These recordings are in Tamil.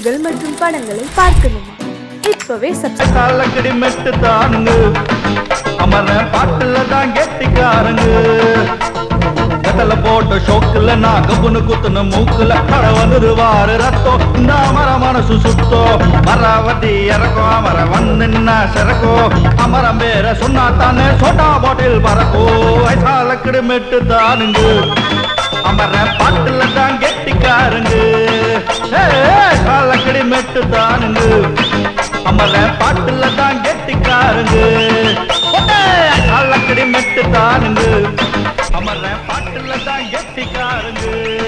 நிகழ்ச்சிகள் மற்றும் படங்களை பார்க்கணுமா இப்பவே சப்ஸ்கிரைப் காலக்கடி மெட்டு தானுங்க அமர பாட்டுல தான் கெட்டிக்காரங்க கதல போட்ட ஷோக்குல நான் கப்புனு குத்துன மூக்குல கட வந்துருவாரு ரத்தம் இந்த அமர மனசு சுத்தோ மரவதி இறக்கும் அமர வந்து சிறக்கும் அமரம் பேர சொன்னா தானே சோட்டா பாட்டில் பறக்கோ வயசாலக்கடி மெட்டு தானுங்க அமர பாட்டுல தான் கெட்டிக்காரங்க காலக்கடி மெட்டு தானுங்க அமர பாட்டுல தான் கெட்டிக்காரங்க காலக்கடி மெட்டு தானுங்க அமர பாட்டுல தான் கெட்டிக்காரங்க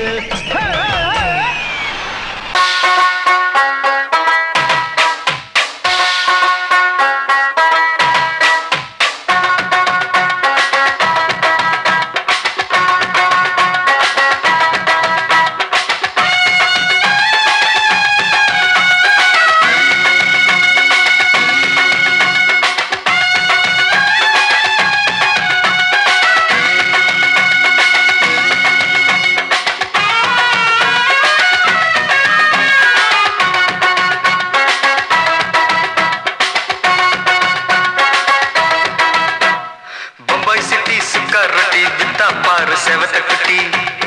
பம்பாய் சிட்டி சுக்கா ரொட்டி வித்தா பாரு செவத்த குட்டி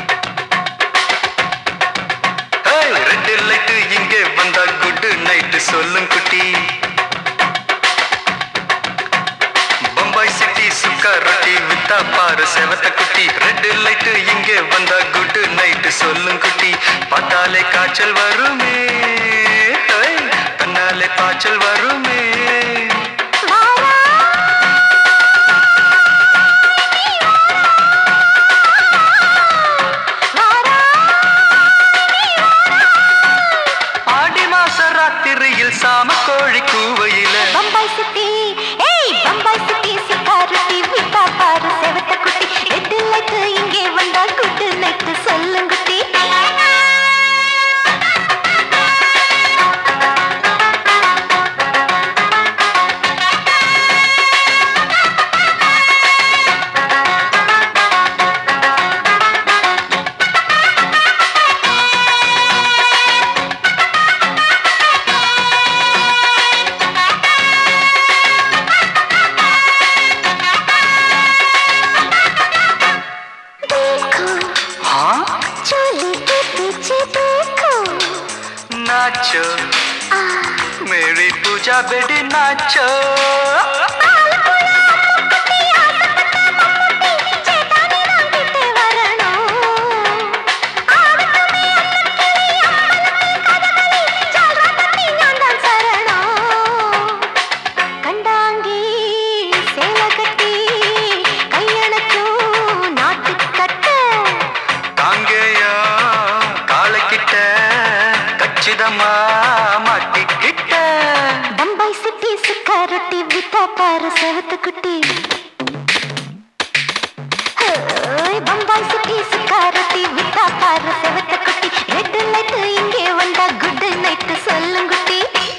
ரெண்டு லைட்டு இங்கே வந்தா குட் நைட்டு சொல்லும் குட்டி பம்பாய் சிட்டி சுக்கா ரொட்டி வித்தா பாரு செவத்த குட்டி ரெண்டு லைட்டு இங்கே வந்தா குட் நைட்டு சொல்லும் குட்டி பார்த்தாலே காய்ச்சல் வருமே ஹை, தன்னாலே காய்ச்சல் வருமே ஆடி மாச ராத்திரியில் சாம கோழி கூவையில பம்பாய் சிட்டி ஏய் பம்பாய் சிட்டி சிக்காரத்தி விட்டா பாரு செவத்த குட்டி ரெட்டு லைட்டு இங்கே வந்தா குட்டு நைட்டு சொல்லுங்குட்டி देखो हाँ चोली के पीछे देखो नाचो मेरी पूजा बेटी नाचो சேட்டானே நான் விட்டு வரணும் ஆகட்டுமே அன்னக்கிளி அம்பலமே கதகளி ஜால்ரா தண்ணி நான் தான் சரணம் கண்டாங்கி சேலை கட்டி கையணக்கும் நாட்டுக்கட்ட காங்கேயா காலக்கிட்ட கச்சிதமா மாட்டிக்கிட்ட பம்பாய் சிட்டி சுக்கா ரொட்டி வித்தா பாரு செவத்து குட்டி ஹோய், பம்பாய் சிட்டி சுக்கா ரொட்டி வித்தா பாரு செவத்து குட்டி ரெட் லைட் இங்கே வந்தா குட் நைட் சொல்லுங்குட்டி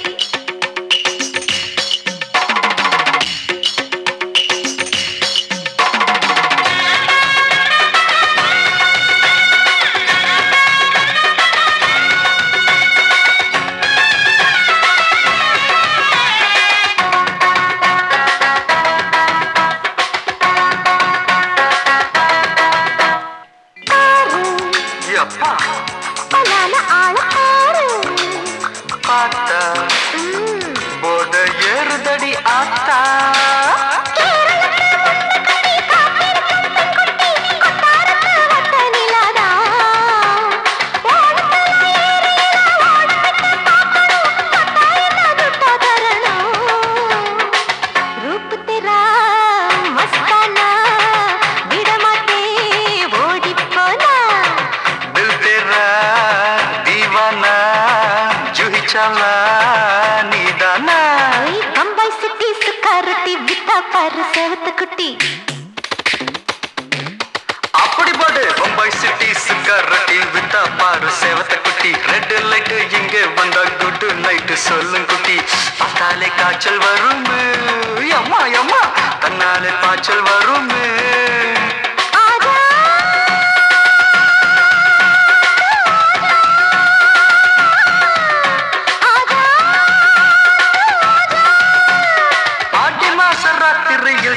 பாரு எப்பா பலான ஆள ஆறு பார்த்தா ம், போத ஏறுதடி ஆத்தா கொட்டாரத்து வட்ட நிலாதான். ஓடத்துல ஏறினா ஓடப்பட்டு பார்க்கணும். கொட்டாயத்தை துட்டா தரணும். रूप तेरा मस्ताना விடமாட்டே ஓடிப் போனா दिल तेरा दीवाना जूही चाला नीदाना ஓய், பம்பாய் சிட்டி சுக்காரத்தி வித்தா பாரு செவத்து குட்டி அப்படி போடு பம்பாய் சிட்டி சிக்கரட்டி வித்தா பாரு சேவத்த குட்டி ரெட் லைட் இங்க வந்தா குட் நைட் சொல்லும் குட்டி பார்த்தாலே காய்ச்சல் வருமே அம்மா அம்மா தன்னாலே பாய்ச்சல் வருமே ஆஜா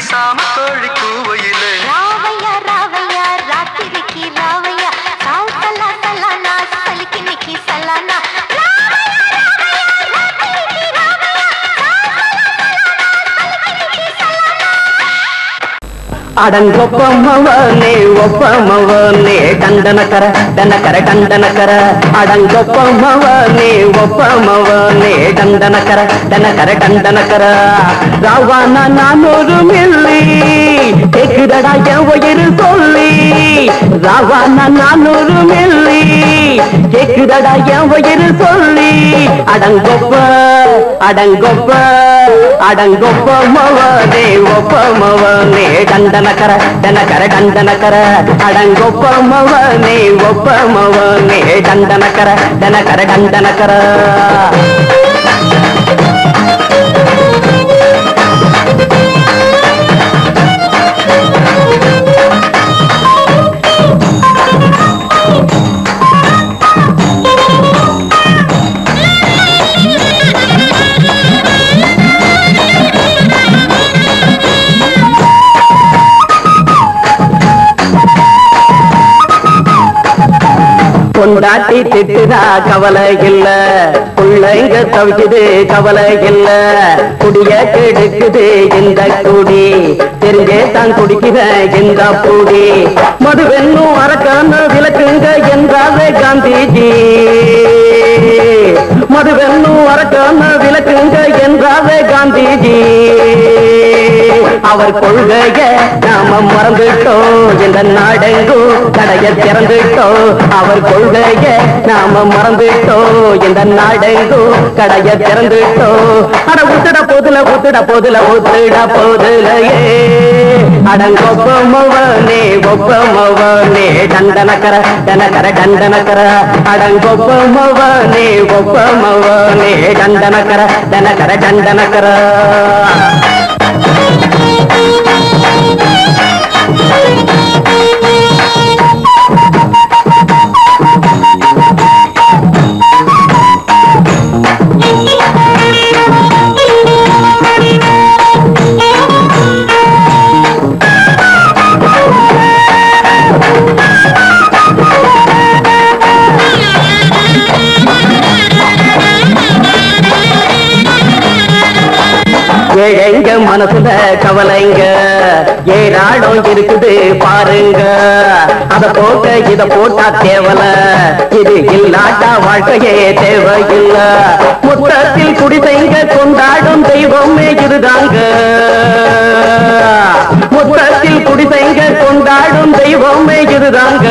சாம கோழி கூவையிலே ராவையா ராவையா ராத்திரிக்கு ராவையா சால் சலா சலானா சலிக்கு நிக்கி சலானா அடங்கொப்பமவனே ஒப்பமவனே டண்டனக்கர டனக்கர டண்டனக்கர அடங்கொப்பமவனே ஒப்பமவனே டண்டனக்கர டனக்கர டண்டனக்கர ராவானா நானூறு மில்லி கேக்குதடா என் உயிர் சொல்லி ராவானா நானூறு மில்லி கேக்குதடா என் உயிர் சொல்லி அடங்கொப்ப அடங்கொப்ப அடங்கொப்ப மவனே ஒப்பமவனே டண்டனக்கர டனக்கர டண்டனக்கர அடங்கொப்ப மவனே ஒப்பமவனே டண்டனக்கர டனக்கர டண்டனக்கர பொண்டாட்டி திட்டுதா கவலை இல்ல பிள்ளைங்க தவிக்குது கவலை இல்ல குடிய கெடுக்குது இந்த குடி தெரிஞ்சே தான் குடிக்கிற இந்த பூடி மதுவென்னும் அரக்கான விளக்குங்க என்றாவே காந்திஜி மதுவென்னும் அரக்கான விளக்குங்க என்றாவே காந்திஜி அவர் கொள்கைய நாம மறந்துட்டோம் இந்த நாடெங்கும் கடைய திறந்துட்டோம் அவர் கொள்கைய நாம மறந்துட்டோம் இந்த நாடெங்கும் கடைய திறந்துட்டோம் அட உத்துட போதுல உத்துட போதுல உத்துட போதுலையே அடங்கொப்பமவனே ஒப்பமவனே டண்டனக்கர டனக்கர டண்டனக்கர அடங்கொப்பமவனே ஒப்பமவனே டண்டனக்கர டனக்கர டண்டனக்கர ஏழைங்க மனசுல கவலைங்க ஏராளம் இருக்குது பாருங்க அத போட்ட இத போட்டா தேவல இது இல்லாட்டா வாழ்க்கையே தேவையில்ல முத்தத்தில் குடிசைங்க கொண்டாடும் தெய்வமே இதுதாங்க முத்தத்தில் குடிசைங்க கொண்டாடும் தெய்வமே இதுதாங்க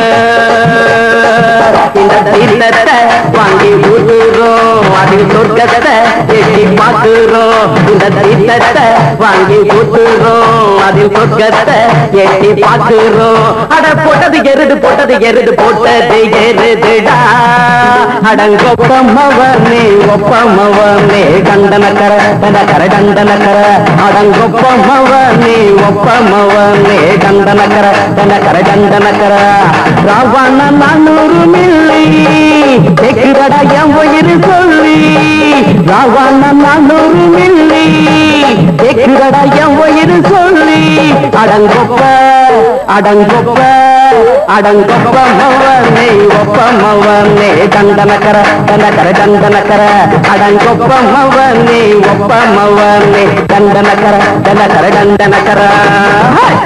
இந்த தீர்த்தத்தை வாங்கி ஊத்துறோம் அதில் சொர்க்கத்தை எட்டி பார்க்கிறோம் இந்த தீர்த்தத்தை வாங்கி ஊத்துறோம் அதில் சொர்க்கத்தை எட்டி பார்க்கிறோம் அட போட்டது எருது போட்டது எருது போட்டது எருதுடா அடங்கொப்பமவனே ஒப்பமவனே கண்டனக்கர கர கண்டனக்கர அடங்கொப்பமவனே ஒப்பமவனே கண்டனக்கர கர கண்டனக்கர ராவண நானூறு மில்லி கேக்குதடா என் உயிர் சொல்லி ராவண நானூறு மில்லி கேக்குதடா என் உயிர் சொல்லி அடங்கொப்ப அடங்கொப்ப அடங்கொப்ப மவனே ஒப்ப மவனே தண்டனக்கர தண்டக்கர தண்டனக்கர அடங்கொப்ப மவனே ஒப்ப மவனே தண்டனக்கர தண்டக்கர தண்டனக்கர ஹாய்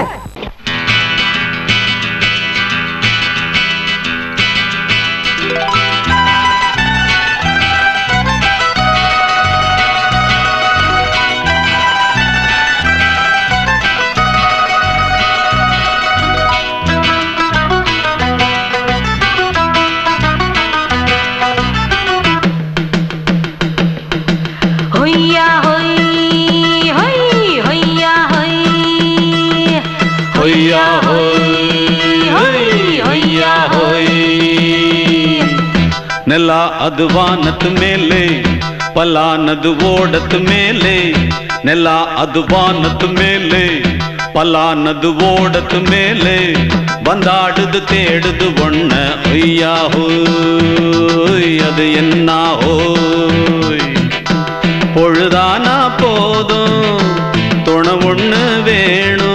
ஹொய்யா ஹொய் ஹொய் ஹொய்யா ஹொய் ஹொய்யா ஹொய் ஹொய் ஹொய்யா ஹொய் ನೆಲ ಅದು ವಾನದ ಮೇಲೆ ಪಲಾನದು ಓಡದ ಮೇಲೆ ನೆಲ ಅದು ವಾನದ ಮೇಲೆ ಪಲಾನದು ಓಡದ ಮೇಲೆ ಬಂದಾಡುದು தேடுது ஒண்ண ஒய்யா ஹோய் அது என்ன ஹோய் பொழுதானா போதும் துணை ஒண்ணு வேணும்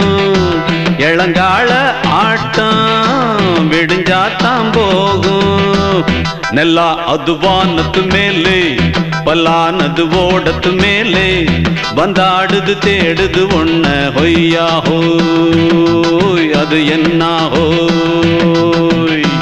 ನೆಲ ಅದು ವಾನದ ಮೇಲೆ பலானது ஓடத்து மேலே வந்தாடுது தேடுது ஒண்ண ஹொய்யா ஹோய் அது என்ன ஹோய்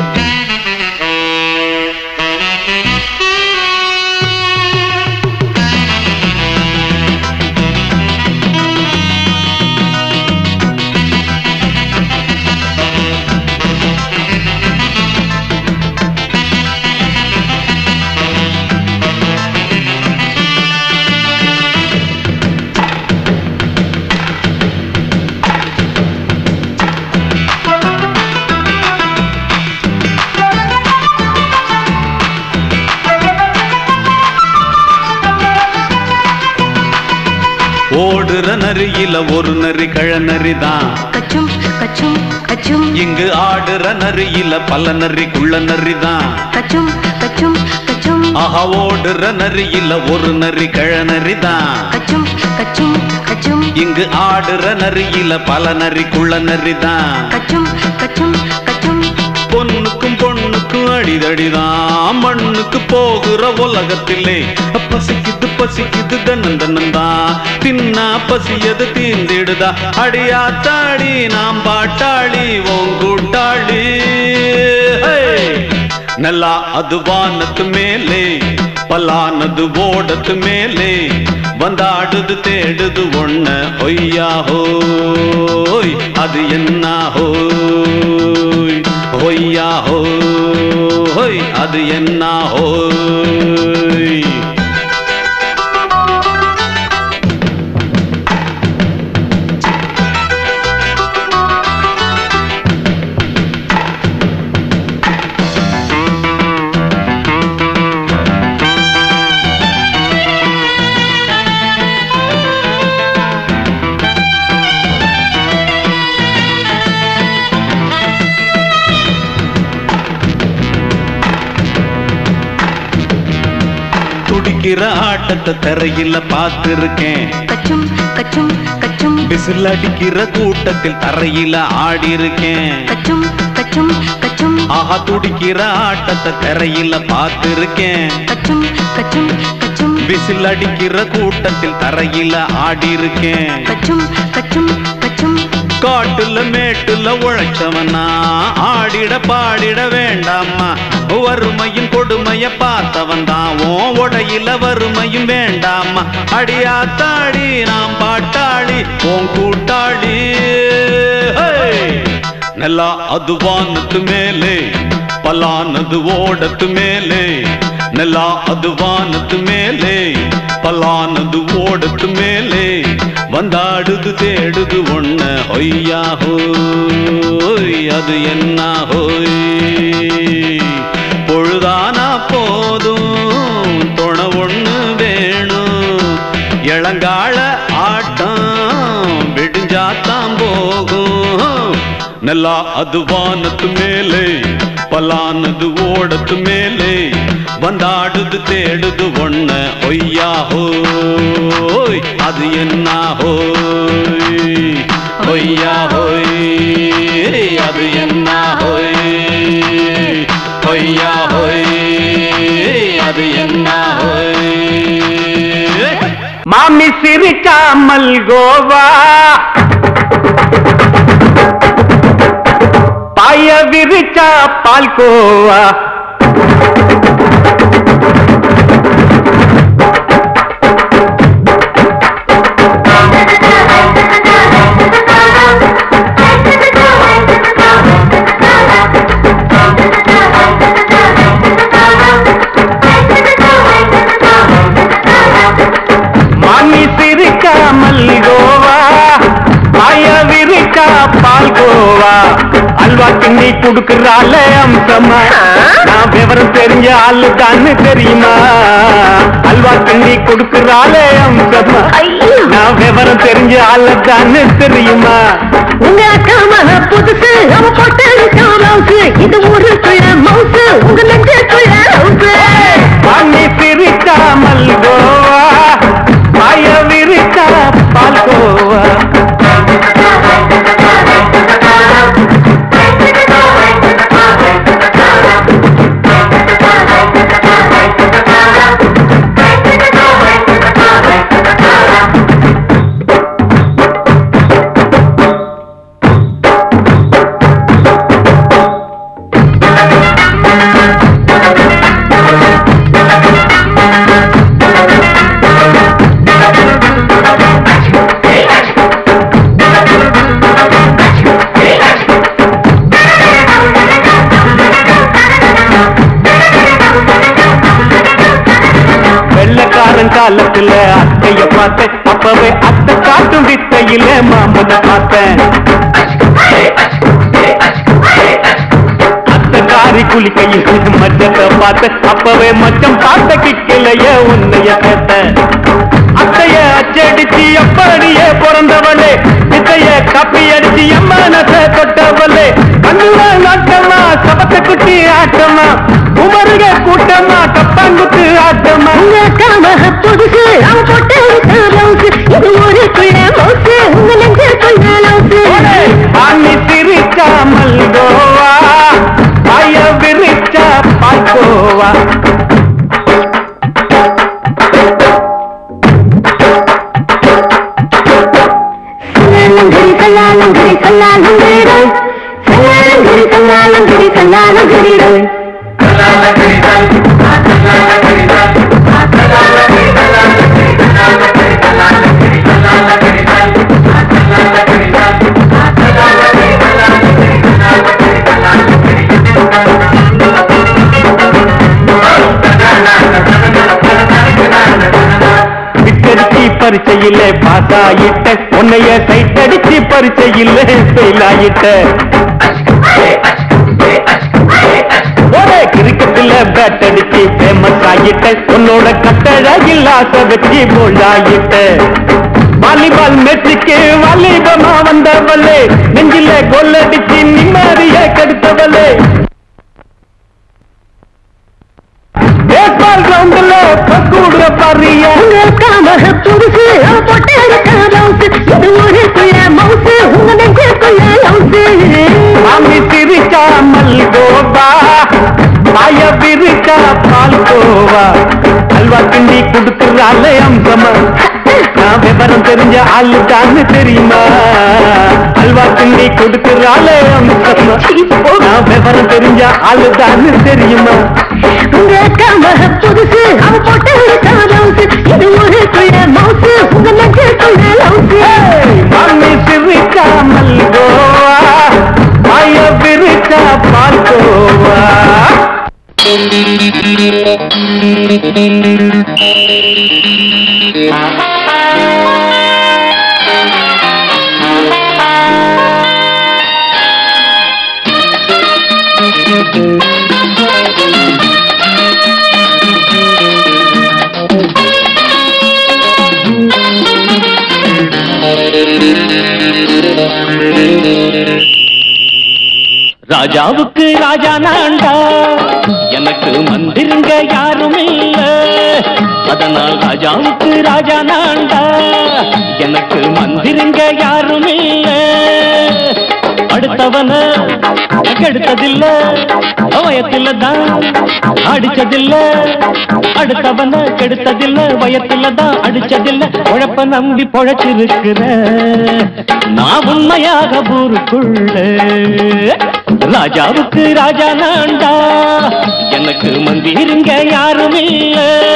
ஓடுற நரியில ஒரு நரி கழநரி தான் கச்சும் கச்சும் கச்சும் இங்கு ஆடுற நரியில பல நரி குள்ள நரி தான் கச்சும் கச்சும் கச்சும் ஆஹா ஓடுற நரியில ஒரு நரி கழநரி தான் கச்சும் கச்சும் கச்சும் இங்கு ஆடுற நரியில பல நரி குள்ள நரி தான் கச்சும் கச்சும் கச்சும் பொண்ணுக்கும் பொண்ணுக்கும் அடிதடிதான் மண்ணுக்கு போகிற உலகத்திலே பசிக்குது பசிக்குது தன்னன் தன்னந்தான் தின்னா பசியது தீந்திடுதா அடியாத்தாடி நாம் பாட்டாளி உன் கூட்டாளி ஹே! நல்லா அது வானத்து மேலே பலானது ஓடத்து மேலே வந்தாடுது தேடுது ஒண்ண ஒய்யா ஹோய் அது என்ன ஹோய் ஹொய்யா ஹோய் அது என்ன ஹோய் துடிக்கிற ஆட்டத்தை தரையில பார்த்திருக்கேன் கச்சும் கச்சும் கச்சும் விசில் அடிக்கிற கூட்டத்தில் தரையில ஆடி இருக்கேன் கச்சும் கச்சும் கச்சும் ஆஹா துடிக்கிற ஆட்டத்தை தரையில பார்த்திருக்கேன் கச்சும் கச்சும் கச்சும் விசில் அடிக்கிற கூட்டத்தில் தரையில ஆடி இருக்கேன் கச்சும் கச்சும் கச்சும் காட்டுல மேட்டுல உழைச்சவனா ஆடிட பாடிட வேண்டாமா வறுமையும் கொடுமைய பார்த்தவன் தான் ஓ உடையில வறுமையும் வேண்டாமா அடியாத்தாடி நாம் பாட்டாளி ஓன் கூட்டாளி ஹே! நல்லா அது வானத்து மேலே பலானது ஓடத்து மேலே நல்லா அது வானத்து மேலே பலானது ஓடத்து மேலே வந்தாடுது தேடுது ஒண்ண ஒய்யா ஹோய் அது என்ன ஹோய் பொழுதானா போதும் துணை ஒண்ணு வேணும் இளங்கால ஆட்டம் விடிஞ்சாத்தான் போகும் நல்லா அது வானத்து மேலே பலானது ஓடத்து மேலே வந்தாடுது தேடுது ஒண்ண ஒய்யா ஹோய் அது என்ன ஹோய் ஒய்யா ஹோய் அது என்ன ஹோய் ஒய்யா ஹோய் அது என்ன ஹோய் மாமி சிரிக்காமல் கோவா பாய விரிச்சா பால்கோவா மாமி சிரிக்காமல் கோவா பாய விரிச்சா பால்கோவா அல்வா கிண்ணி குடுக்கறால அம்சமா நான் விவரம் தெரிஞ்ச ஆளு தான்னு தெரியுமா அல்வா கிண்ணி குடுக்கறால அம்சமா நான் விவரம் தெரிஞ்ச ஆளு தான்னு தெரியுமா உங்க அக்கா மக புதுசு அவ போட்டு மவுசு இது ஊருக்குள்ள மவுசு உங்க நெஞ்சுக்குள்ள ஹவுசு மாமி சிரிக்காமல் கோவா பாய விரிச்சா பால்கோவா Thank you. காலத்துல அத்தைய பார்த்தேன் அப்பவே அத்தை காட்டும் வித்தையில மாமனை பார்த்தேன் அத்தை காரி குளிக்கையில் மச்சத்தை பார்த்தேன் அப்பவே மச்சம் பார்த்த கிக்கலைய உன்னைய கேட்டேன் அத்தைய அச்சடிச்சு அப்படியே பிறந்தவளே வித்தைய கப்பி அடிச்சு எம்மனத்தை தொட்டவளே கண்ணுல நாட்டமா சபத்த குட்டி ஆட்டமா உமருக கூட்டமா கப்பாங்குத்து ஆட்டமா புதுசு அவன் போட்ட லவுசு இது ஊருக்குள்ள மவுசு உங்க நெஞ்சுக்குள்ள லவுசு பாணி சிரிச்சா மல்கோவா பாய விரிச்சா பால்கோவா சல்லாலங்கரி சல்லாலங்கரி சல்லாலங்கரிடல் சல்லாலங்கரி சல்லாலங்கரி சல்லாலங்கரிடல் விட்டடிச்சு பரிச்சையில பாஸ் ஆயிட்ட உன்னைய சைட் அடிச்சு பரிச்சையில ஃபெயில் ஆயிட்ட ஒரே கிரிக்கெட்ல பேட் அடிச்சு ஃபேமஸ் ஆகிட்ட உன்னோட கட்டழகில் ஆசை வச்சு போல்ட் ஆகிட்ட வாலிபால் மேட்சுக்கு வாலிபமா வந்தவளே நெஞ்சில கோல் அடிச்சு நிம்மதிய கெடுத்தவளே பேஸ்பால் கிரவுண்ட்ல பக்கூடுற பாரியா புதுசு அவன் போட்ட லவுசு இது ஊருக்குள்ள மவுசு உங்க நெஞ்சுக்குள்ள லவுசு மாமி சிரிச்சா மல்கோவா பாய விரிச்சா பால்கோவா அல்வா கிண்டி கொடுக்கறாள் அம்சமா நான் விவரம் தெரிஞ்ச ஆளு தான்னு தெரியுமா அல்வா கிண்டி கொடுக்கறாள் அம்சமா நான் விவரம் தெரிஞ்ச ஆளு தான்னு தெரியுமா உங்க கமக புதுசு அவன் போட்ட லவுசு இது ஊருக்குள்ள மவுசு உங்க நெஞ்சுக்குள்ள லவுசு மாமி சிரிச்சா மல்கோவா பாய விரிச்சா பால்கோவா ராஜாவுக்கு ராஜா நான்டா எனக்கு மந்திருங்க யாரும் இல்ல அதனால் ராஜாவுக்கு ராஜா நான்டா எனக்கு மந்திருங்க யாரும் இல்ல அடுத்தவன கெடுத்ததில்ல வயத்துல தான் அடிச்சதில்ல அடுத்தவன கெடுத்ததில்ல வயத்துல தான் அடிச்சதில்ல உழப்ப நம்பி பொழைச்சிருக்கிற நான் உண்மையாக ஊருக்குள்ள ராஜாவுக்கு ராஜா நான்டா எனக்கு மந்திருங்க யாரும் இல்ல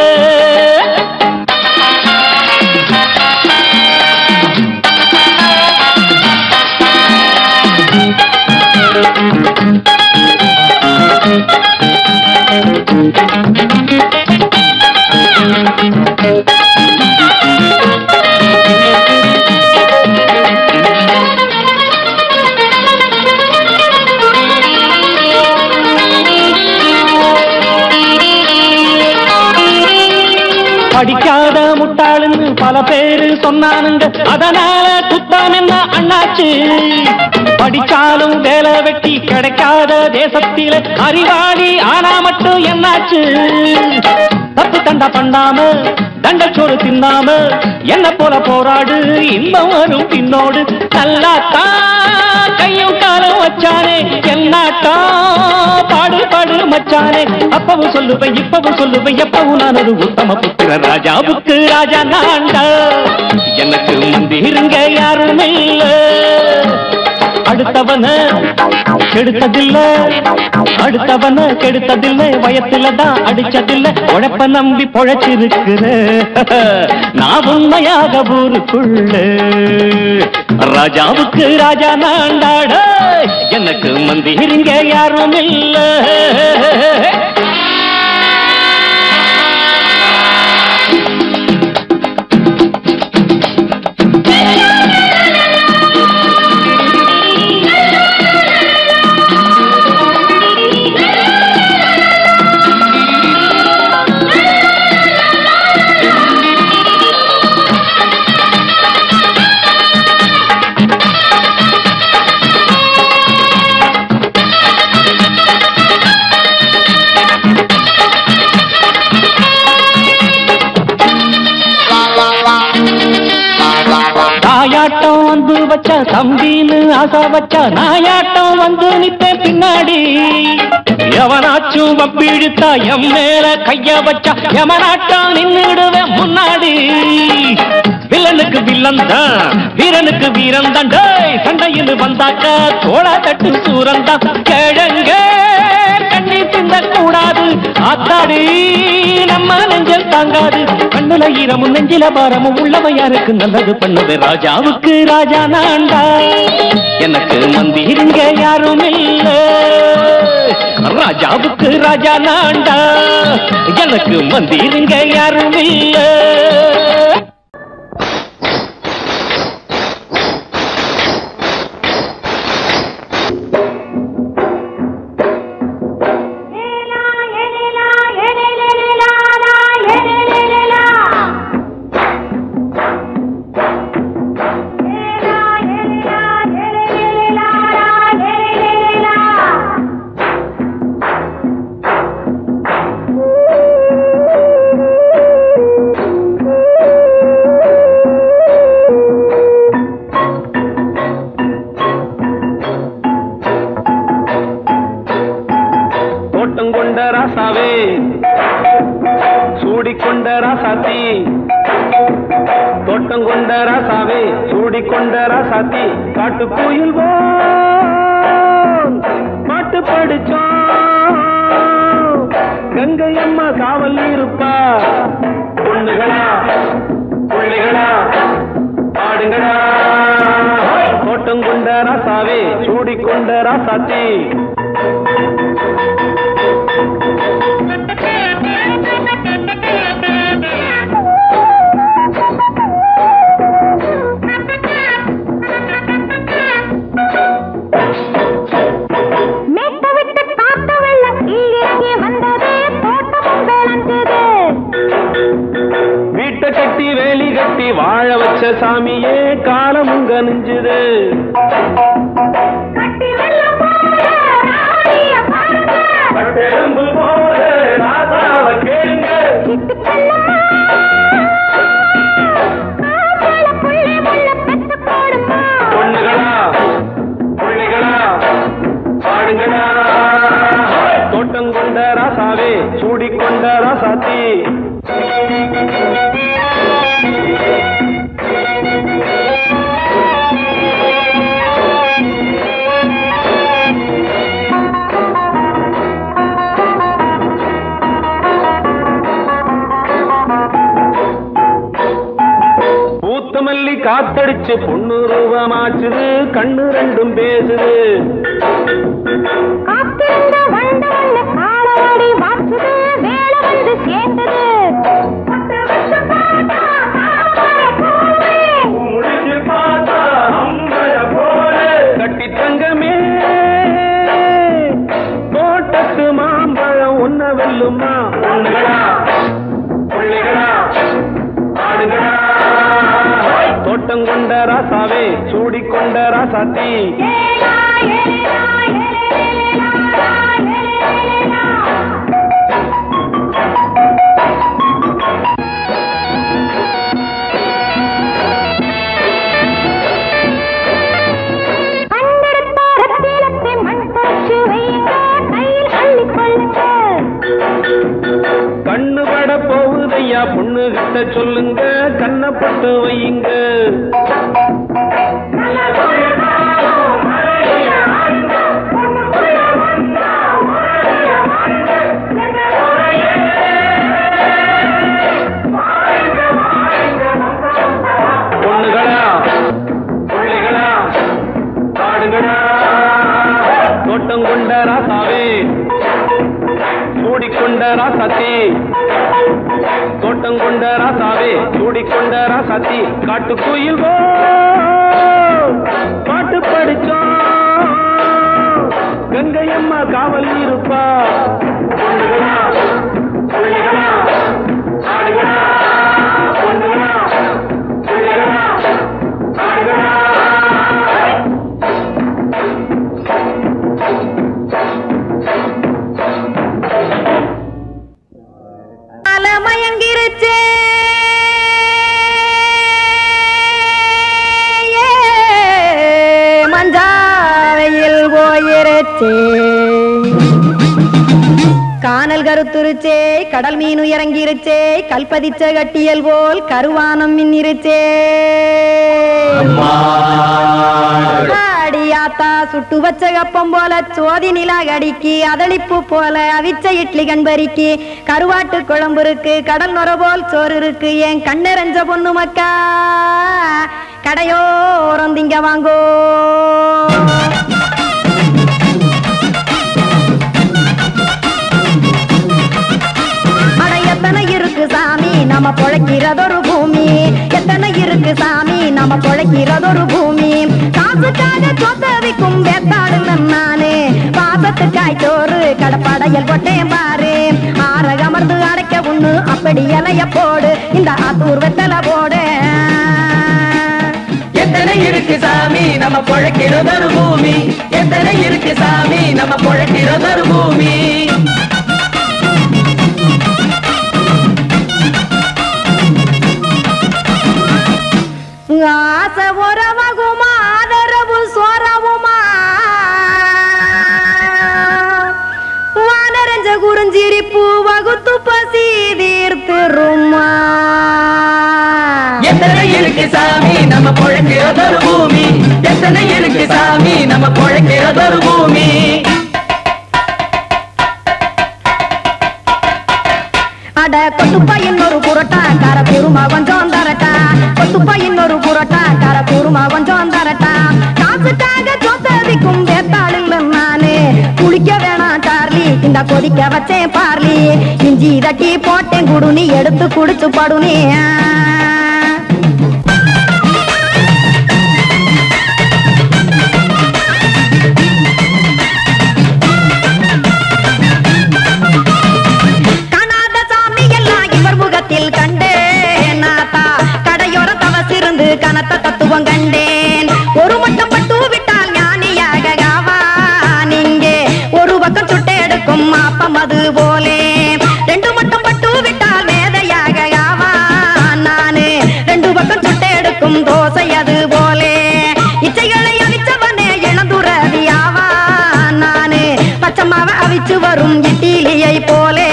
படிக்காத முட்டாளுன்னு பல பேரு சொன்னானுங்க அதனால குத்தம் என்ன அண்ணாச்சு படிச்சாலும் வேலை வெட்டி கிடைக்காத தேசத்தில அறிவாளி ஆனா மட்டும் என்னாச்சு தப்பு தண்டா பண்ணாம தண்டச்சோறு தின்னாம என்ன போல போராடு இன்பம் வரும் பின்னோடு நல்லாத்தான் கையும் காலம் வச்சானே என்னாட்டா பாடு பாடு மச்சானே அப்பவும் சொல்லுவேன் இப்பவும் சொல்லுவேன் எப்பவும் நான் ஒரு உத்தம புத்திர ராஜாவுக்கு ராஜா நான்டா எனக்கு மந்திருங்க யாருமே இல்ல அடுத்தவன கெடுத்ததில்ல அடுத்தவன கெடுத்ததில்ல வயத்துல தான் அடிச்சதில்ல உழைப்ப நம்பி பொழைச்சிருக்கிற நான் உண்மையாக ஊருக்குள்ள ராஜாவுக்கு ராஜா நாண்டாட எனக்கு மந்திருங்க யாரும் இல்ல வச்சா தம்பின்னு ஆசா வச்சா நாயாட்டம் வந்து நித்தேன் பின்னாடி எவனாச்சும் வப்பிழுத்தா எம் மேல கைய வச்சா எவனாட்டம் நின்னுடுவேன் முன்னாடி வில்லனுக்கு வில்லன் தான் வீரனுக்கு வீரன் தான் டேய் சண்டையில் வந்தாக்க தோள தட்டு சூரன் தான் கிழங்க கண்ணி தின்ன கூடாது ஆத்தாடி நம்ம நெஞ்சல் தாங்காது கண்ணுல ஈரமும் நெஞ்சில பாரமும் உள்ளவன் யாருக்கு நல்லது பண்ணுது ராஜாவுக்கு ராஜா நான்டா எனக்கு மந்திருங்க யாரும் இல்ல ராஜாவுக்கு ராஜா நான்டா எனக்கு மந்திருங்க யாரும் இல்ல தோட்டம் கொண்ட ராசாவே சூடிக்கொண்ட ராசாத்தி தோட்டம் கொண்ட ராசாவே சூடிக்கொண்ட ராசாத்தி காட்டு கோயில் பாட்டு படிச்சோம் கங்கை அம்மா காவல் இருப்பா பொண்ணுகளா பிள்ளைகளா பாடுங்களா தோட்டம் கொண்ட ராசாவே சூடிக்கொண்ட ராசாத்தி மேட்ட விட்டு காத்த வெள்ளம் கீழே வந்தது தோட்டமும் விளைஞ்சது வீட்டை கட்டி வேலி கட்டி வாழ வச்ச சாமியே காலம் உங்க நெஞ்சுது கட்டி வெள்ளம் போல ராணிய பாருங்க பட்டெலும்பு போல ராசாவ கேளுங்க சிட்டு கண்ணம்மா காவல புள்ளை முள்ள பெத்து போடுமா பொண்ணுகளா பிள்ளைகளா பாடுங்களா தோட்டம் கொண்ட ராசாவே சூடிக்கொண்ட ராசாத்தி பூத்த மல்லி காத்தடிச்சு பொண்ணு ரூபமாச்சுது கண்ணு ரெண்டும் பேசுது காத்திருந்த வண்டு வந்து காலவாடி வாச்சுது வேலை வந்து சேர்ந்தது பத்து வருஷம் பார்த்தா காவலை போலே. முடிஞ்சு பார்த்தா அம்பல போல கட்டி தங்கமே தோட்டத்து மாம்பழம் உன்ன வெல்லுமா பொண்ணுகளா பிள்ளைகளா ஆடுகளா தோட்டம் கொண்ட ராசாவே சூடிக்கொண்ட ராசாத்தி ஏலா, ஏலா, ஏலேலேலா, ஏலேலேலா. கண்டெடுத்த ரத்தினத்தை மண் போச்சு வையுங்க, கையில் அள்ளிக் கொள்ளுங்க. கண்ணு பட போகுதையா பொண்ணு கிட்ட சொல்லுங்க கண்ணப்பட்டு வையுங்க பொண்ணுகளா பிள்ளைகளா பாடுங்களா தோட்டம் கொண்ட ராசாவே சூடிக்கொண்ட ராசாத்தி தோட்டம் கொண்ட ராசாவே சூடிக்கொண்ட ராசாத்தி காட்டு கோயில் பாட்டு படிச்சோம் கங்கை அம்மா காவல் இருப்பா பொண்ணுகளா, பிள்ளைகளா, ஆடுகளா, பொண்ணுகளா, பிள்ளைகளா, ஆடுகளா. அலமயங்கிருச்சே வச்சே கானல் கருத்துருச்சே கடல் மீன் இறங்கிருச்சே கல்பதிச்ச கட்டியல் போல் கருவானம் மின்னிருச்சே ஆடியாத்தா சுட்டு வச்ச கப்பம் போல சோதி நிலா கடிக்கு அதளிப்பு போல அவிச்ச இட்லி கண்பறிக்கு கருவாட்டு குழம்பு இருக்கு கடல் நுர போல் சோறு இருக்கு என் கண்ணெரஞ்ச பொண்ணு மக்கா கடையோரம் திங்க வாங்கோ அட எத்தனை இருக்கு சாமி நம்ம பொழைக்கிறதொரு பூமி எத்தனை இருக்கு சாமி நம்ம பொழைக்கிறதொரு பூமி காசுக்காக சொத்தவிக்கும் வேத்தாடு நானு பாசத்துக்காய் சோறு கடப்படையல் கொட்டேன் பாரு ஆற அமர்ந்து அடைக்க ஒண்ணு அப்படி இலைய போடு இந்த ஆத்தூர் வெத்தலை போடு எத்தனை இருக்கு சாமி நம்ம பொழைக்கிறதொரு பூமி எத்தனை இருக்கு சாமி நம்ம பொழைக்கிறதொரு பூமி ஆசை உறவகுமா ஆதரவு சோறவுமா வானரஞ்ச குறிஞ்சிரிப்பு வகுத்து பசி தீர்த்துருமா எத்தனை இருக்கு சாமி நம்ம பொழைக்கிறதொரு பூமி எத்தனை இருக்கு சாமி நம்ம பொழைக்கிறதொரு பூமி அட கொத்துப்பா இன்னொரு புரோட்டா கார குருமா கொஞ்சம் தரட்டா கொத்துப்பா இன்னொரு புரோட்டா கார குருமா கொஞ்சம் தரட்டா காசுக்காக சொத்ததிக்கும் வேத்தாளில் நானு குளிக்க வேணாம் சார்லி இந்த கொதிக்க வச்சேன் பார்லி இஞ்சி தட்டி போட்டேன் குடுனி எடுத்து குடிச்சு படுனி காணாத சாமி எல்லாம் இவர் முகத்தில் கண்டேன் நாத்தா கடையோர தவசிருந்து கனத்த தத்துவம் கண்டேன் ஒரு மட்டம் பட்டு விட்டால் ஞானியாக ஆவான் இங்கே ஒரு பக்கம் சுட்டு எடுக்கும் மாப்பம் அது போலே ரெண்டு மட்டம் பட்டு விட்டால் மேதையாக ஆவான் நானு ரெண்டு பக்கம் சுட்டு எடுக்கும் தோசை அது போலே இச்சைகளை அவிச்சவனே இளந்துறவி ஆவான் நானு பச்சமாவ அவிச்சு வரும் இட்டிலியை போலே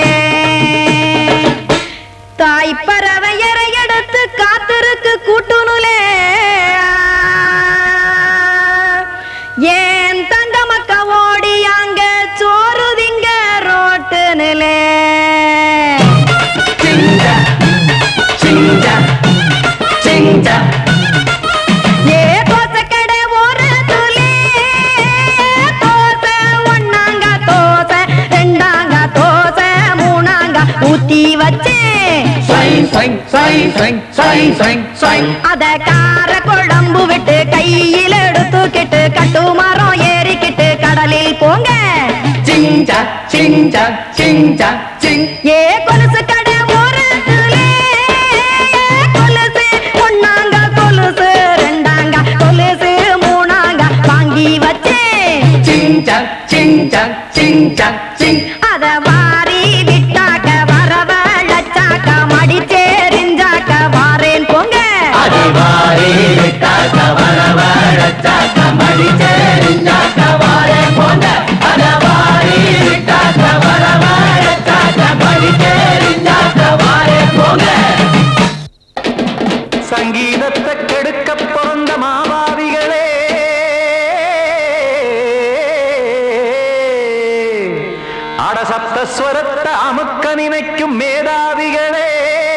தாய் பறவையரை எடுத்து காத்திருக்கு கூட்டுனுலே ஏன் தங்க மக்க ஓடி அங்க சோறு திங்க ரோட்டு நிலே சிங்கா சிங்கா சிங்கா ஏ தோசை கடை ஓரத்துலே தோசை ஒண்ணாங்க தோசை ரெண்டாங்க தோசை மூணாங்க ஊத்தி வச்சேன் சைன் சைன் சைன் சைன் சைன் சைன் சைன் அத கார குழம்பு விட்டு கையில் எடுத்துக்கிட்டு கட்டுமரம் ஏறிக்கிட்டு கடலில் போங்க சிங்கா சிங்கா சிங்கா சிங் ஏ கொலுசு கடை ஓரத்துலே கொலுசு ஒண்ணாங்க கொலுசு ரெண்டாங்க கொலுசு மூணாங்க வாங்கி வச்சேன் சிங்கா சிங்கா சிங்கா சிங் அத வாரி விட்டாக்க வரவழைச்சாக்க மடிச்சேரிஞ்சாக்க வாரேன் போங்க அடிவாரி விட்டாக்க வரவழைச்சாக்க மடிச்சேரிஞ்சாக்க வாரே போங்க அடவாரி விட்டாக்க வரவழைச்சாக்க மடிச்சேரிஞ்சாக்க வாரே போங்க சங்கீதத்தை கெடுக்க பிறந்த மாவாவிகளே அடசப்தஸ்வரத்தை அமுக்க நினைக்கும் மேதாவிகளே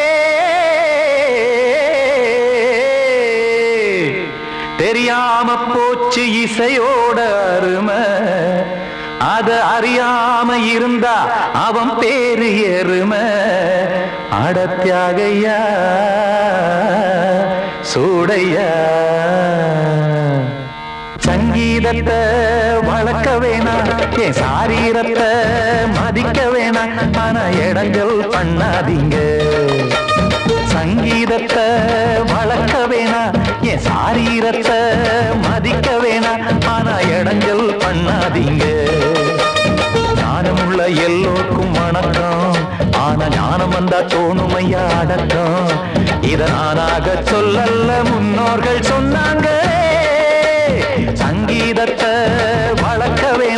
தெரியாம போச்சு இசையோட அருமை அத அறியாம இருந்தா அவன் பேரு எருமை அடத்தியாகையா சூடையா சங்கீதத்தை வளர்க்க வேணாம் என் சாரீரத்தை மதிக்க வேணாம் ஆனா இடங்கள் பண்ணாதீங்க சங்கீதத்தை வளர்க்க வேணாம் என் சாரீரத்தை மதிக்க வேணாம் ஆனா இடங்கள் பண்ணாதீங்க ஞானமுள்ள எல்லோருக்கும் வணக்கம் ஆனா ஞானம் வந்தா தோணுமையா அடக்கம் இத நானாக சொல்லல்ல முன்னோர்கள் சொன்னாங்க சங்கீதத்தை வளர்க்க வேணாம்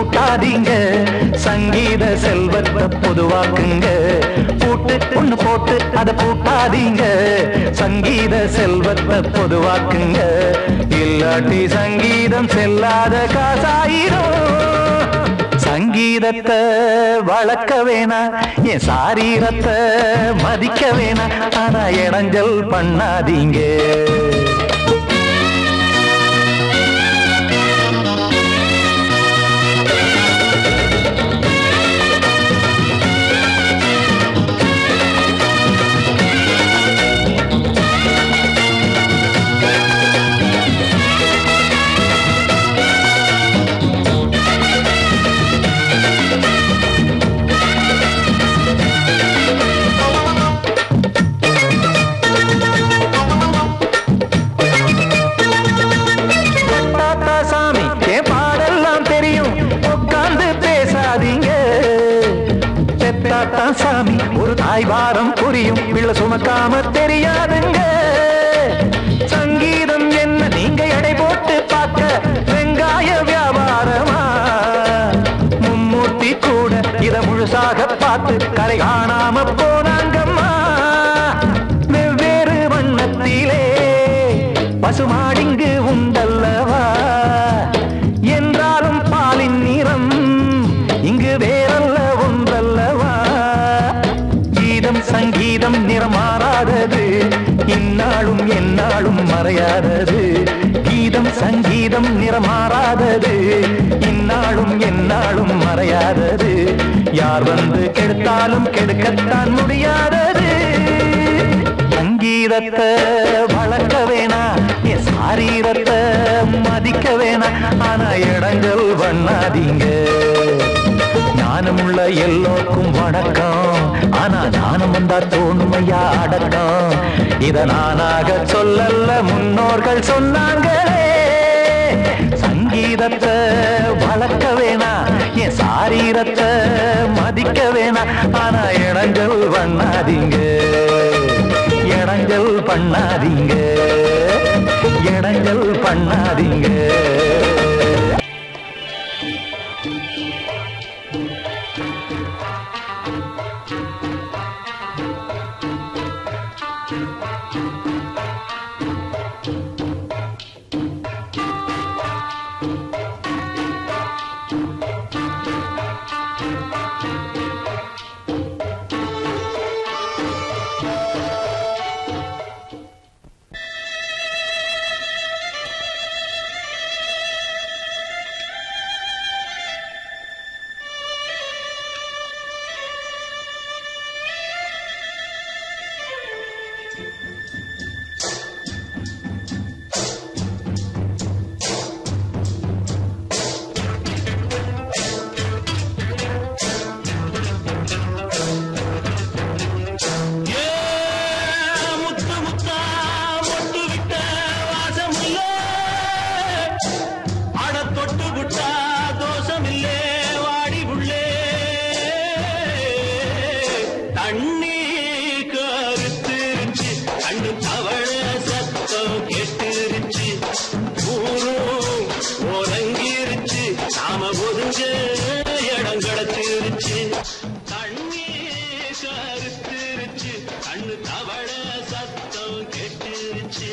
பூட்டாதீங்க சங்கீத செல்வத்தை பொதுவாக்குங்க பூட்டு ஒண்ணு போட்டு அதை பூட்டாதீங்க சங்கீத செல்வத்தை பொதுவாக்குங்க இல்லாட்டி சங்கீதம் செல்லாத காசாயிரும் சங்கீதத்தை வளர்க்க வேணா என் சாரீரத்தை மதிக்க வேணா ஆனா இடைஞ்சல் பண்ணாதீங்க தாத்தா சாமி என் பாடெல்லாம் தெரியும் உட்கார்ந்து பேசாதீங்க பெத்தாத்தா சாமி ஒரு தாய் வாரம் புரியும் பிள்ளை சுமக்காம தெரியாதுங்க சங்கீதம் என்ன நீங்க எடை போட்டு பார்க்க வெங்காய வியாபாரமா மும்மூர்த்தி கூட இத முழுசாக பார்த்து கரை காணாம போனாங்கம்மா வெவ்வேறு வண்ணத்திலே பசுமாடிங்கு உண்டல்லவா என்றாலும் பாலின் நிறம் இங்கு வேறல்ல ஒன்றல்லவா கீதம் சங்கீதம் நிறம் மாறாதது இந்நாளும் எந்நாளும் மறையாதது கீதம் சங்கீதம் நிறம் மாறாதது இந்நாளும் எந்நாளும் மறையாதது யார் வந்து கெடுத்தாலும் கெடுக்கத்தான் முடியாதது சங்கீதத்தை வளர்க்க வேணா என் சாரீரத்தை மதிக்க வேணா ஆனா இடங்கள் பண்ணாதீங்க ஞானமுள்ள எல்லோருக்கும் வணக்கம் ஆனா ஞானம் வந்தா தோணுமையா அடக்கம் இத நானாக சொல்லல்ல முன்னோர்கள் சொன்னாங்களே சங்கீதத்தை வளர்க்க வேணா என் சாரீரத்தை மதிக்க வேணா ஆனா இடங்கள் பண்ணாதீங்க இடங்கள் பண்ணாதீங்க இடங்கள் பண்ணாதீங்க முத்து முத்தா மொட்டு விட்ட வாசமில்ல அட தொட்டு விட்டா தோஷமில்லே வாடி உள்ளே தண்ணி கருத்துருச்சு கண்ணு தவழ சத்தம் கேட்டுருச்சு ஊரும் உறங்கிருச்சு நாம ஒதுங்க இடம் கிடச்சிருச்சு தண்ணி கருத்துருச்சு கண்ணு தவழ சத்தம் கெட்டுருச்சு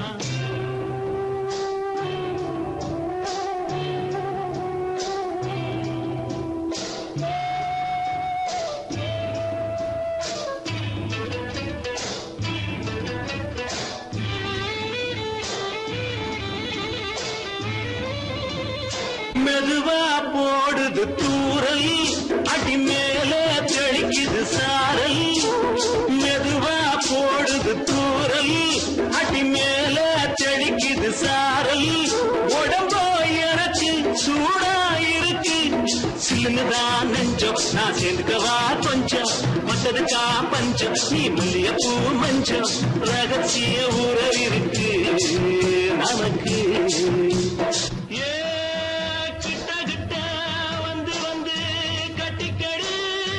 மெதுவா போடுது தூரல் அடி மேல தெளிக்குது சாரல் மெதுவா போடுது தூரல் அடி மேல தெளிக்குது சாரல் உடம்போ எனக்கு சூடா இருக்கு சில்லுதான் நெஞ்சம் நான் சேர்ந்துக்கவா கொஞ்சம் மத்ததுக்கா பஞ்சம் நீ மல்லிய பூ மஞ்சம் ரகசிய உறவு இருக்கு நமக்கு ஏ கிட்ட கிட்ட வந்து வந்து கட்டிக்கடி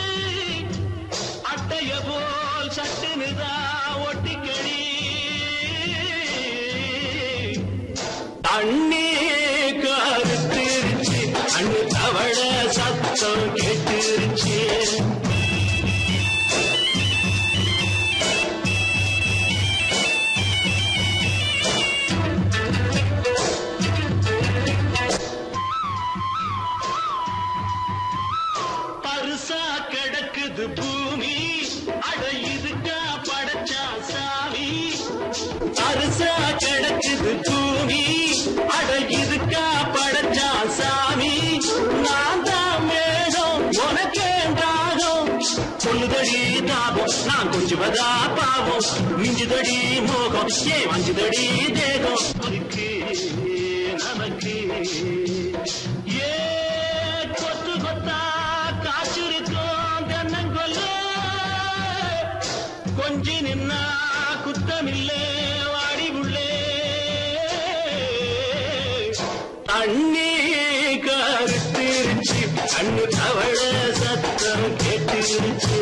அட்டைய போல் சட்டுனுதா ஒட்டிக்கடி தண்ணி கருத்திருச்சு அண்ணு தவழ பூமி அட இதுக்கா படைச்சா சாமி அரிசா கிடக்குது பூமி அட இதுக்கா படைச்சா சாமி நான் தான் மேகம் உனக்கே தாகம் சொல்லுதடி தாபம் நான் கொஞ்சுவதா பாவம் மிஞ்சுதடி மோகம் ஏ வஞ்சுதடி தேகம் அதுக்கு நமக்கு ஏ கொத்து கொத்தா காய்ச்சிருக்கோம் தென்னங்கொல்ல கொஞ்சி நின்னா குத்தமில்லே வாடி உள்ளே தண்ணி கருத்திருச்சு கண்ணு தவழ சத்தம் கேட்டுருச்சு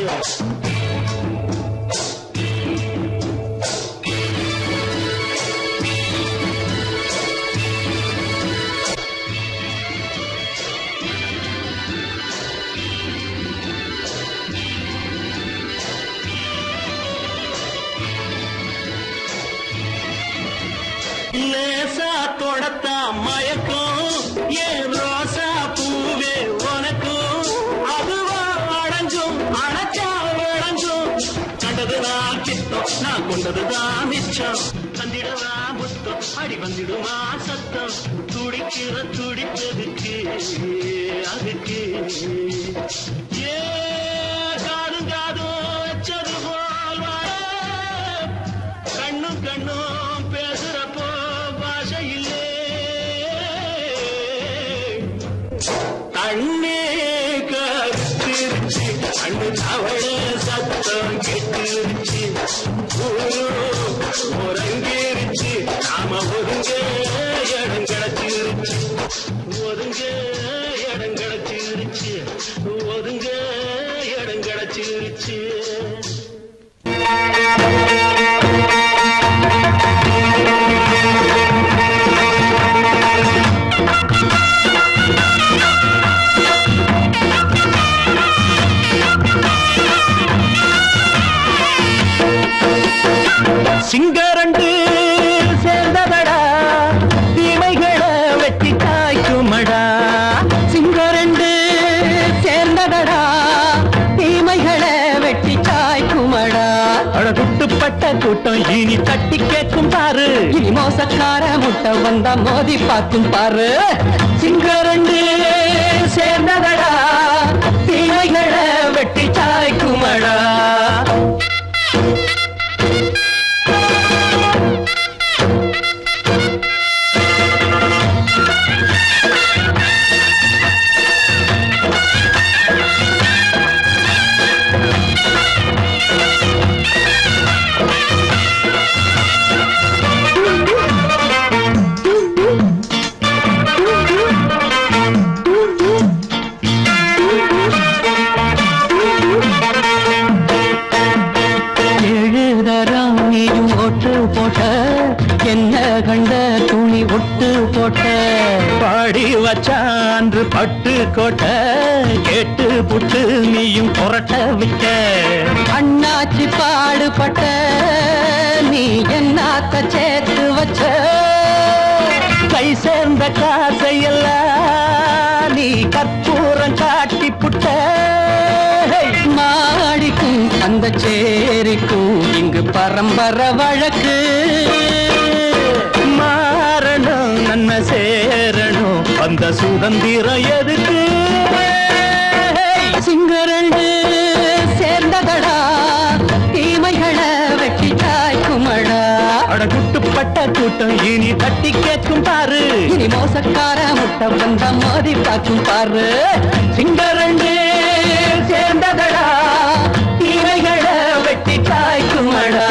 லேசா தொடத்தா மயக்கம் ஏன் ரோசா பூவே உனக்கும் அதுவா அடைஞ்சும் அடைச்சா விளைஞ்சும் கண்டது நான் கிட்டம் நான் கொண்டதுதான் மிச்சம் தந்திடவா முத்தம் அடி வந்திடுமா சத்தம் துடிக்கிற துடிப்பதுக்கு அதுக்கு ஏ காதும் காதும் வச்சது போல் வாழ கண்ணும் கண்ணும் பேசுறப்போ பாஷை இல்லே தண்ணே கத்திருச்சு கண்ணு தவழ சத்தம் கெட்டுருச்சு உறங்கிருச்சு நாம ஒதுங்க இடம் கிடைச்சிருச்சு ஒதுங்க இடம் கிடைச்சிருச்சு ஒதுங்க இடம் கிடைச்சிருச்சு சிங்கரண்டு சேர்ந்ததடா தீமைகளை வெட்டி காய்க்குமடா சிங்கரண்டு சேர்ந்ததடா தீமைகளை வெட்டி காய்க்குமடா அழகுட்டுப்பட்ட கூட்டம் இனி தட்டி கேட்கும் பாரு இனி மோசக்கார முட்டை வந்தா மோதி பார்க்கும் பாரு சிங்கரண்டு சேர்ந்ததடா தீமைகளை வெட்டி காய்க்குமடா எழுதரம் நீயும் ஒட்டு போட்ட என்ன கண்ட துணி ஒட்டு போட்ட பாடி வச்சான்று பட்டு கோட்டை கேட்டு புட்டு நீயும் புரட்ட விட்ட அண்ணாச்சி பாடுபட்ட நீ என்னாத்த சேர்த்து வச்ச கை சேர்ந்த காசையெல்லாம் நீ கற்பூரம் காட்டி புட்ட மாடிக்கும் அந்த சேரிக்கும் இங்கு பரம்பரை வழக்கு மாறணும் நன்மை சேரணும் அந்த சுதந்திரம் எதுக்கு சிங்கரண்டு சேர்ந்ததடா தீமைகளை வெட்டி காய்க்குமடா அடகுட்டுப்பட்ட கூட்டம் இனி தட்டி கேட்கும் பாரு இனி மோசக்கார முட்டை வந்த மோதி பார்க்கும் பாரு சிங்கரண்டு சேர்ந்ததடா தீமைகளை வெட்டி காய்க்குமடா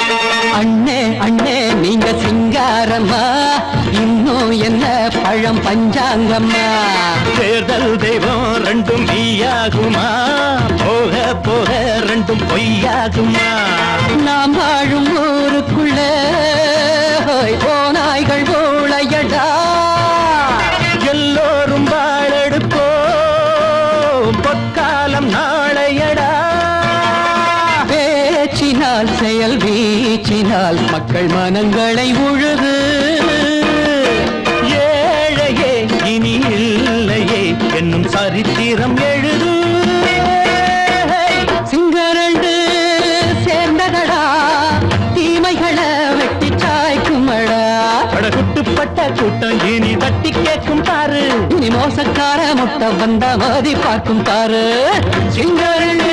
அண்ணே அண்ணே நீங்க சிங்காரமா இன்னும் என்ன பழம் பஞ்சாங்கம்மா தேர்தல் தெய்வம் ரெண்டும் மெய்யாகுமா போக போக ரெண்டும் பொய்யாகுமா நாம் வாழும் ஊருக்குள்ள போனாய்கள் ஊழையடா எல்லோரும் வாழெடுப்போம் பொற்காலம் நாளையடா பேச்சினால் செயல் வீச்சினால் மக்கள் மனங்களை உழுது ஏழையே இனி இல்லையே என்னும் சரித்திரம் எழுது சிங்கரண்டு சேர்ந்ததடா தீமைகளை வெட்டி சாய்க்குமடா படகுட்டுப்பட்ட கூட்டம் இனி தட்டி கேட்கும் பாரு இனி மோசக்கார முட்டை வந்த மதி பார்க்கும் பாரு சிங்கரண்டு